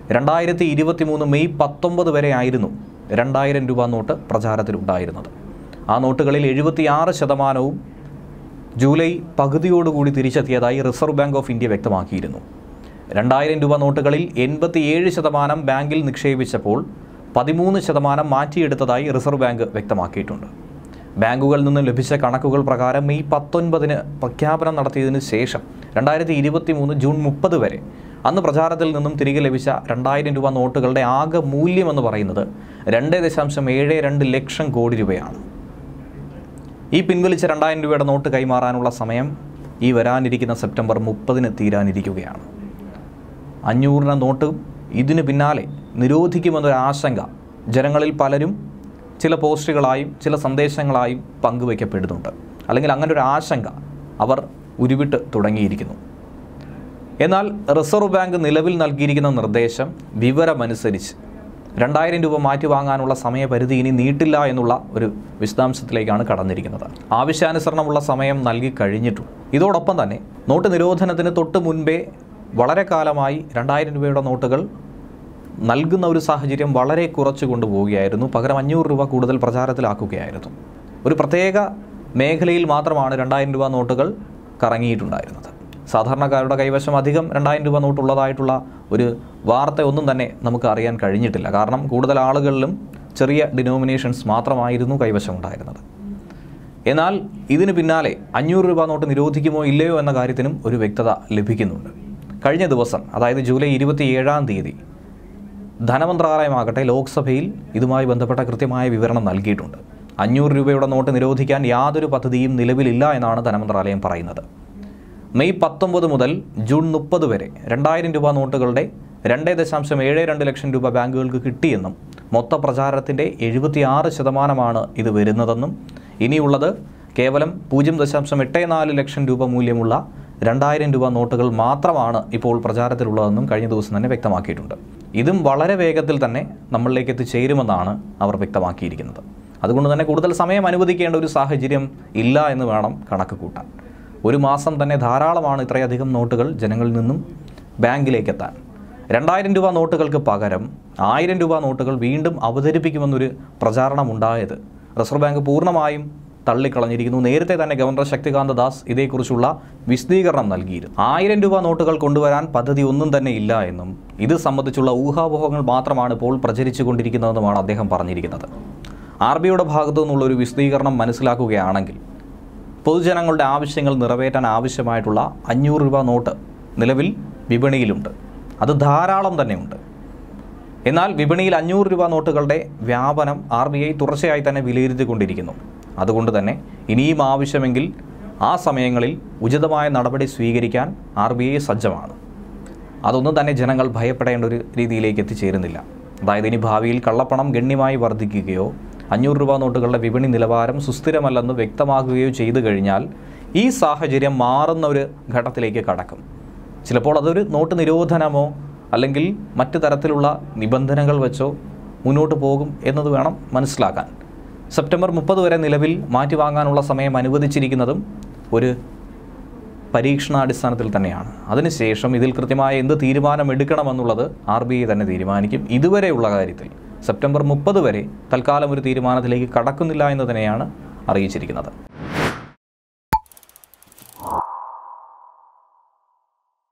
രണ്ടായിരത്തി ഇരുപത്തി മൂന്ന് മെയ് പത്തൊമ്പത് വരെ ആയിരുന്നു രണ്ടായിരം രൂപ നോട്ട് പ്രചാരത്തിലുണ്ടായിരുന്നത് ആ നോട്ടുകളിൽ എഴുപത്തിയാറ് ശതമാനവും ജൂലൈ പകുതിയോടുകൂടി തിരിച്ചെത്തിയതായി റിസർവ് ബാങ്ക് ഓഫ് ഇന്ത്യ വ്യക്തമാക്കിയിരുന്നു രണ്ടായിരം രൂപ നോട്ടുകളിൽ എൺപത്തിയേഴ് ശതമാനം ബാങ്കിൽ നിക്ഷേപിച്ചപ്പോൾ പതിമൂന്ന് ശതമാനം മാറ്റിയെടുത്തതായി റിസർവ് ബാങ്ക് വ്യക്തമാക്കിയിട്ടുണ്ട് ബാങ്കുകളിൽ നിന്നും ലഭിച്ച കണക്കുകൾ പ്രകാരം മെയ് പത്തൊൻപതിന് പ്രഖ്യാപനം നടത്തിയതിന് ശേഷം രണ്ടായിരത്തി ഇരുപത്തി മൂന്ന് ജൂൺ മുപ്പത് വരെ അന്ന് പ്രചാരത്തിൽ നിന്നും തിരികെ ലഭിച്ച രണ്ടായിരം രൂപ നോട്ടുകളുടെ ആകെ മൂല്യമെന്ന് പറയുന്നത് രണ്ട് ദശാംശം ഏഴ് രണ്ട് ലക്ഷം കോടി രൂപയാണ് ഈ പിൻവലിച്ച രണ്ടായിരം രൂപയുടെ നോട്ട് കൈമാറാനുള്ള സമയം ഈ വരാനിരിക്കുന്ന സെപ്റ്റംബർ മുപ്പതിന് തീരാനിരിക്കുകയാണ് അഞ്ഞൂറിന് നോട്ട് ഇതിന് പിന്നാലെ നിരോധിക്കുമെന്നൊരു ആശങ്ക ജനങ്ങളിൽ പലരും ചില പോസ്റ്റുകളായും ചില സന്ദേശങ്ങളായും പങ്കുവയ്ക്കപ്പെടുന്നുണ്ട് അല്ലെങ്കിൽ അങ്ങനെ ഒരു ആശങ്ക അവർ ഉരുവിട്ട് തുടങ്ങിയിരിക്കുന്നു എന്നാൽ റിസർവ് ബാങ്ക് നിലവിൽ നൽകിയിരിക്കുന്ന നിർദ്ദേശം വിവരമനുസരിച്ച് രണ്ടായിരം രൂപ മാറ്റി വാങ്ങാനുള്ള സമയപരിധി ഇനി നീട്ടില്ല എന്നുള്ള ഒരു വിശദാംശത്തിലേക്കാണ് കടന്നിരിക്കുന്നത് ആവശ്യാനുസരണമുള്ള സമയം നൽകി കഴിഞ്ഞിട്ടും ഇതോടൊപ്പം തന്നെ നോട്ട് നിരോധനത്തിന് തൊട്ട് മുൻപേ വളരെ കാലമായി രണ്ടായിരം രൂപയുടെ നോട്ടുകൾ നൽകുന്ന ഒരു സാഹചര്യം വളരെ കുറച്ച് കൊണ്ടുപോവുകയായിരുന്നു പകരം അഞ്ഞൂറ് രൂപ കൂടുതൽ പ്രചാരത്തിലാക്കുകയായിരുന്നു ഒരു പ്രത്യേക മേഖലയിൽ മാത്രമാണ് രണ്ടായിരം രൂപ നോട്ടുകൾ കറങ്ങിയിട്ടുണ്ടായിരുന്നത് സാധാരണക്കാരുടെ കൈവശം അധികം രണ്ടായിരം രൂപ നോട്ടുള്ളതായിട്ടുള്ള ഒരു വാർത്ത ഒന്നും തന്നെ നമുക്ക് അറിയാൻ കഴിഞ്ഞിട്ടില്ല കാരണം കൂടുതൽ ആളുകളിലും ചെറിയ ഡിനോമിനേഷൻസ് മാത്രമായിരുന്നു കൈവശം ഉണ്ടായിരുന്നത് എന്നാൽ ഇതിന് പിന്നാലെ അഞ്ഞൂറ് രൂപ നോട്ട് നിരോധിക്കുമോ ഇല്ലയോ എന്ന കാര്യത്തിനും ഒരു വ്യക്തത ലഭിക്കുന്നുണ്ട് കഴിഞ്ഞ ദിവസം അതായത് ജൂലൈ ഇരുപത്തി ഏഴാം തീയതി ധനമന്ത്രാലയമാകട്ടെ ലോക്സഭയിൽ ഇതുമായി ബന്ധപ്പെട്ട കൃത്യമായ വിവരണം നൽകിയിട്ടുണ്ട് അഞ്ഞൂറ് രൂപയുടെ നോട്ട് നിരോധിക്കാൻ യാതൊരു പദ്ധതിയും നിലവിലില്ല എന്നാണ് ധനമന്ത്രാലയം പറയുന്നത് മെയ് പത്തൊമ്പത് മുതൽ ജൂൺ മുപ്പത് വരെ രണ്ടായിരം രൂപ നോട്ടുകളുടെ രണ്ട് ദശാംശം ഏഴ് രണ്ട് ലക്ഷം രൂപ ബാങ്കുകൾക്ക് കിട്ടിയെന്നും മൊത്ത പ്രചാരത്തിൻ്റെ എഴുപത്തിയാറ് ശതമാനമാണ് ഇത് വരുന്നതെന്നും ഇനിയുള്ളത് കേവലം പൂജ്യം ദശാംശം എട്ട് നാല് ലക്ഷം രൂപ മൂല്യമുള്ള രണ്ടായിരം രൂപ നോട്ടുകൾ മാത്രമാണ് ഇപ്പോൾ പ്രചാരത്തിലുള്ളതെന്നും കഴിഞ്ഞ ദിവസം തന്നെ വ്യക്തമാക്കിയിട്ടുണ്ട് ഇതും വളരെ വേഗത്തിൽ തന്നെ നമ്മളിലേക്ക് എത്തിച്ചേരുമെന്നാണ് അവർ വ്യക്തമാക്കിയിരിക്കുന്നത് അതുകൊണ്ട് തന്നെ കൂടുതൽ സമയം അനുവദിക്കേണ്ട ഒരു സാഹചര്യം ഇല്ല എന്ന് വേണം കണക്ക് കൂട്ടാൻ ഒരു മാസം തന്നെ ധാരാളമാണ് ഇത്രയധികം നോട്ടുകൾ ജനങ്ങളിൽ നിന്നും ബാങ്കിലേക്ക് എത്താൻ രണ്ടായിരം രൂപ നോട്ടുകൾക്ക് പകരം ആയിരം രൂപ നോട്ടുകൾ വീണ്ടും അവതരിപ്പിക്കുമെന്നൊരു പ്രചാരണം ഉണ്ടായത് റിസർവ് ബാങ്ക് പൂർണ്ണമായും തള്ളിക്കളഞ്ഞിരിക്കുന്നു നേരത്തെ തന്നെ ഗവർണർ ശക്തികാന്ത ദാസ് ഇതേക്കുറിച്ചുള്ള വിശദീകരണം നൽകിയിരുന്നു ആയിരം രൂപ നോട്ടുകൾ കൊണ്ടുവരാൻ പദ്ധതി ഒന്നും തന്നെ ഇല്ല എന്നും ഇത് സംബന്ധിച്ചുള്ള ഊഹാപോഹങ്ങൾ മാത്രമാണ് ഇപ്പോൾ പ്രചരിച്ചു കൊണ്ടിരിക്കുന്നതെന്നുമാണ് അദ്ദേഹം പറഞ്ഞിരിക്കുന്നത് ആർ ബിയുടെ ഭാഗത്തു നിന്നുള്ളൊരു വിശദീകരണം മനസ്സിലാക്കുകയാണെങ്കിൽ പൊതുജനങ്ങളുടെ ആവശ്യങ്ങൾ നിറവേറ്റാൻ ആവശ്യമായിട്ടുള്ള അഞ്ഞൂറ് രൂപ നോട്ട് നിലവിൽ വിപണിയിലുണ്ട് അത് ധാരാളം തന്നെയുണ്ട് എന്നാൽ വിപണിയിൽ അഞ്ഞൂറ് രൂപ നോട്ടുകളുടെ വ്യാപനം ആർ ബി ഐ തുടർച്ചയായി തന്നെ വിലയിരുത്തിക്കൊണ്ടിരിക്കുന്നു അതുകൊണ്ട് തന്നെ ഇനിയും ആവശ്യമെങ്കിൽ ആ സമയങ്ങളിൽ ഉചിതമായ നടപടി സ്വീകരിക്കാൻ ആർ ബി ഐ സജ്ജമാണ് അതൊന്നും തന്നെ ജനങ്ങൾ ഭയപ്പെടേണ്ട ഒരു രീതിയിലേക്ക് എത്തിച്ചേരുന്നില്ല അതായത് ഇനി ഭാവിയിൽ കള്ളപ്പണം ഗണ്യമായി വർദ്ധിക്കുകയോ അഞ്ഞൂറ് രൂപ നോട്ടുകളുടെ വിപണി നിലവാരം സുസ്ഥിരമല്ലെന്ന് വ്യക്തമാക്കുകയോ ചെയ്തു കഴിഞ്ഞാൽ ഈ സാഹചര്യം മാറുന്ന ഒരു ഘട്ടത്തിലേക്ക് കടക്കും ചിലപ്പോൾ അതൊരു നോട്ട് നിരോധനമോ അല്ലെങ്കിൽ മറ്റു തരത്തിലുള്ള നിബന്ധനകൾ വെച്ചോ മുന്നോട്ട് പോകും എന്നത് വേണം മനസ്സിലാക്കാൻ സെപ്റ്റംബർ മുപ്പത് വരെ നിലവിൽ മാറ്റിവാങ്ങാനുള്ള സമയം അനുവദിച്ചിരിക്കുന്നതും ഒരു പരീക്ഷണാടിസ്ഥാനത്തിൽ തന്നെയാണ് അതിനുശേഷം ഇതിൽ കൃത്യമായ എന്ത് തീരുമാനം എടുക്കണമെന്നുള്ളത് ആർ ബി ഐ തന്നെ തീരുമാനിക്കും ഇതുവരെയുള്ള കാര്യത്തിൽ സെപ്റ്റംബർ മുപ്പത് വരെ തൽക്കാലം ഒരു തീരുമാനത്തിലേക്ക് കടക്കുന്നില്ല എന്ന് തന്നെയാണ് അറിയിച്ചിരിക്കുന്നത്